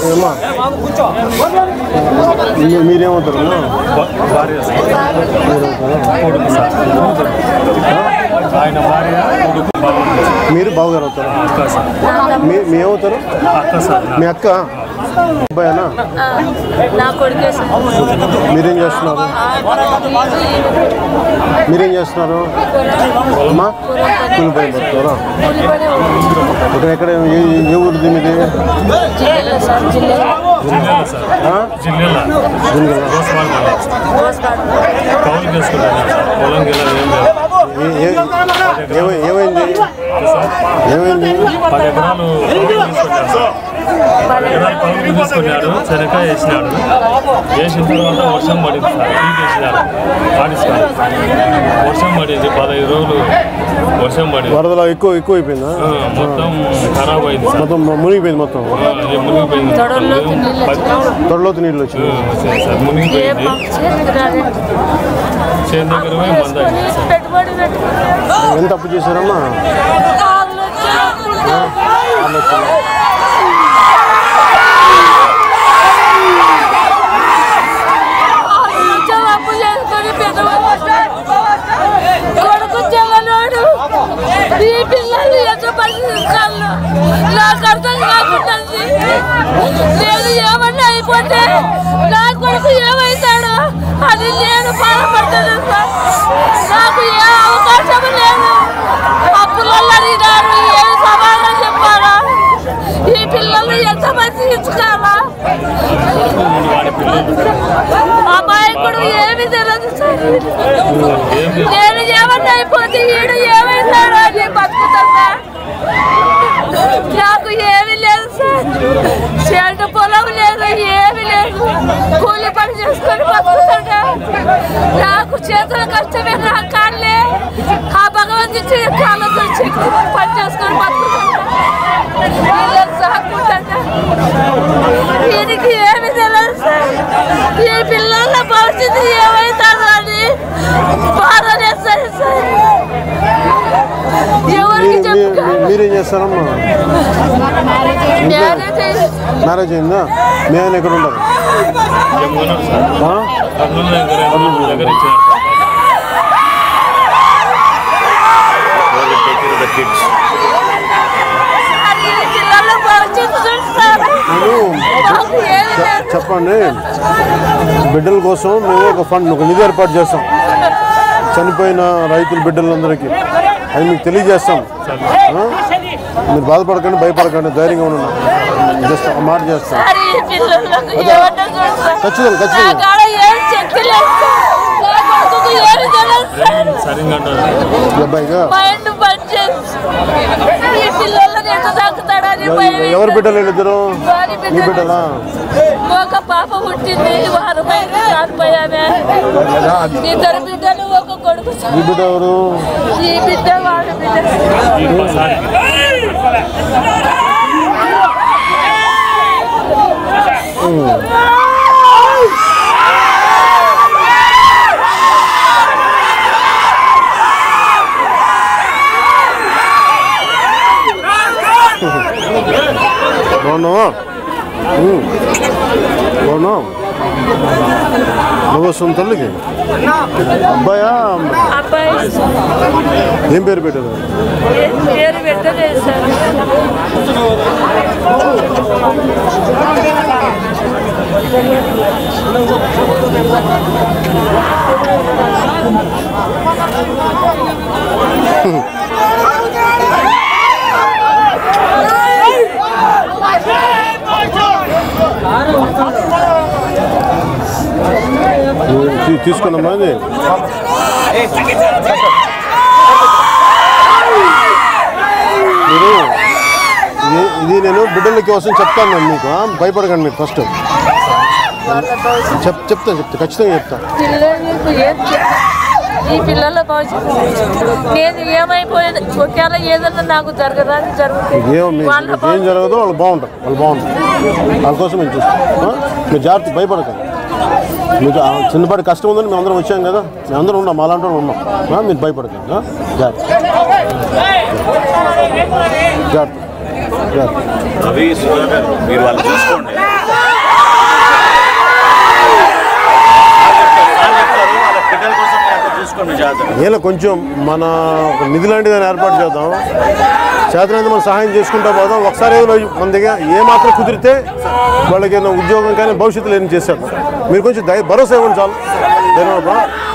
ఏమ్మా మీ- మీరేమవుతారు అమ్మా? భార్య మీరేమవుతారా? కొడుకు సార్ ఆయన భార్య కొడుకు బాగుంది మీరు బావగారు అవుతారా అక్క సార్ మీ మీ ఏమవుతారు అక్క సార్ మీ అక్క అబ్బాయేనా నా కొడుకే సార్ మీరేం చేస్తున్నారు మీరేం చేస్తున్నారు అమ్మా కూలిపోయి బతుకుతారా కూలిపడే ఇక్కడ ఎక్కడ ఏ- ఏ ఊరిది మీది జిల్లాలో సార్ జిల్లాలో జిల్లాల సార్ ఆ? జిల్లాల జిల్లా. గోస్వాల్ మోసపాడు కౌలు చేసుకుంటాను సార్ పొలం గిల్ల ఏం లేదు ఏ- ఏ- ఏమై- ఏమైంది ఏమైంది పది ఎకరాలు కౌలు తీసుకున్నాడు సార్ పది ఎకరాలు కౌలు తీసుకున్నాడు శనక్కాయ వేసినాడు వేసిన తర్వాత వర్షం పడింది సార్ పీక్ వేసినాడు పాటిస్తాడు వర్షం పడింది పదహైదు రోజులు వర్షం పడింది వరదల ఎక్కువ ఎక్కువ అయిపోయిందా ఆ, మొత్తం ఖరాబ్ అయింది సార్ మొత్తం మునిగిపోయింది మొత్తం ఆ, ఇది మునిగిపోయింది తొడల్లోకి నీళ్ళు పది- తొడలోతు నీళ్ళు ఆ, వచ్చింది వచ్చింది సార్ ఏ మునిగిపోయింది పంప్ చేతికి రాలేదు చేను దగ్గర పోయి మంద వేసుకొని పెట్టుబడి పెట్టుకున్నాం ఎంత అప్పు చేశారమ్మా ఆరు లక్షలు ఆరు లక్షలు అప్పు చేసుకొని పెట్టుబడి కొడుకు చెల్లనాడు ఈ పిల్లలు ఎంత పరిస్థితులు నాకు అర్థం కాకుంటుంది నేను ఏమన్నా అయిపోతే నా కొడుకు ఏమవుతాడు అది నేను బాధపడతాను సార్ నాకు ఏ అవకాశం లేదు అప్పులలో అడిగినారు ఏ సమాధానం చెప్పారా ఈ పిల్లలు ఎంతమంది ఇచ్చుకోవాలా అమాయకుడు ఏమి తెలియదు సార్ నేను ఏమన్నా అయిపోతే ఈడు ఏమైతాడో అని బతుకుతున్నా నాకు ఏమీ లేదు సార్ చెడు పొలం లేదు ఏమీ లేదు కూలి పని చేసుకొని బతుకుతున్నా నాకు చేతుల కష్టమే నా కాళ్ళే ఆ భగవంతు ఇచ్చిన కాళ్ళతో చెక్కి పని చేసుకొని బతుకుతున్నా వీళ్ళని సాకుంటున్నా దీనికి ఏమి తెలియదు సార్ ఈ పిల్లల భవిష్యత్తు ఏమైతుందో అని బాధనేస్తారు సార్ ఎవరికి మీ- మీ- చెప్పుకో మీరేం చేస్తారమ్మా మ్యారేజ్ మ్యారేజ్ అయిందా మీ ఆయన ఎక్కడ ఉండరు చెప్పుకున్నాడు సార్ ఆ? కర్నూలు దగ్గర కర్నూలు దగ్గర ఇచ్చారు సార్ సార్, ఈ పిల్లల భవిష్యత్తు చూస్తారు మాకు ఏమి చె- లేదు చెప్పండి బిడ్డల కోసం మేము ఒక ఫండ్ ఒక నిధి ఏర్పాటు చేస్తాం చనిపోయిన రైతుల బిడ్డలందరికీ అది మీకు తెలియజేస్తాం ఆ? మీరు బాధపడకండి భయపడకండి ధైర్యంగా ఉండండి జస్ట్ ఒక మాట చేస్తాం సార్, ఈ పిల్లలకు ఏమన్నా చూస్తారు ఖచ్చితంగా నా ఖచ్చితంగా కాడ ఏం శక్తి లేదు సార్. నా కొడుకుకు ఏమి తెలియదు సార్ సరిగ్గా అంటారు ఈ అబ్బాయిగా మైండ్ పనిచేసి ఈ పిల్లలని ఎంత తాకుతాడని భయం ఎవరు బిడ్డలు వీళ్ళిద్దరు వారి నీ బిడ్డలా ఒక పాప పుట్టింది వారు బయట చనిపోయామే ఇద్దరు బిడ్డలు ఒక కొడుకు ఈ బిడ్డ ఎవరు ఈ బిడ్డ వాడి బిడ్డ సార్ బాగున్నావా ఉమ్. బాగున్నావు నువ్వు వస్తుంది తల్లికి అబ్బాయా అబ్బాయి ఏం పేరు పెట్టారు ఏ- పేరు పెట్టలేదు సార్ తీ- తీసుకున్నామా అది మీరు ఇది- ఇది నేను బిడ్డల కోసం చెప్తాను నేను మీకు ఆ? భయపడకండి మీరు ఫస్ట్ చెప్ చెప్తాను చెప్తా ఖచ్చితంగా చెప్తా పిల్లలకు ఏం చెప్ప- ఈ పిల్లల భవిష్యత్తు నేను ఏమైపోయేది ఒకవేళ ఏదన్నా నాకు జరగదని జరుగుతుంది ఏం మీ- వాళ్ళ మీకు ఏం జరగదో వాళ్ళు బాగుంటారు వాళ్ళు బాగుంటారు వాళ్ళ కోసం మేము చూస్తాం ఆ? మీరు జాగ్రత్త భయపడకండి మీకు ఆ చిన్నపాటి కష్టం ఉందని మేము అందరం వచ్చాం కదా మేము అందరం ఉన్నాం అలాంటి వాళ్ళు ఉన్నాం ఆ? మీరు భయపడకండి ఆ? జాగ్రత్త జాగ్రత్త జాగ్రత్త రవి సుధాకర్ మీరు వాళ్ళు చూసుకోండి ఏదో కొంచెం మన ఒక నిధి లాంటిది అని ఏర్పాటు చేద్దాం చేతనైతే మనం సహాయం చేసుకుంటా పోదాం ఒకసారి ఏదో మన దగ్గర ఏ మాత్రం కుదిరితే వాళ్ళకి ఏదైనా ఉద్యోగం కానీ భవిష్యత్తులో ఏం చేశారు మీరు కొంచెం దయ భరోసా ఇవ్వండి చాలు ధన్యవాదాలు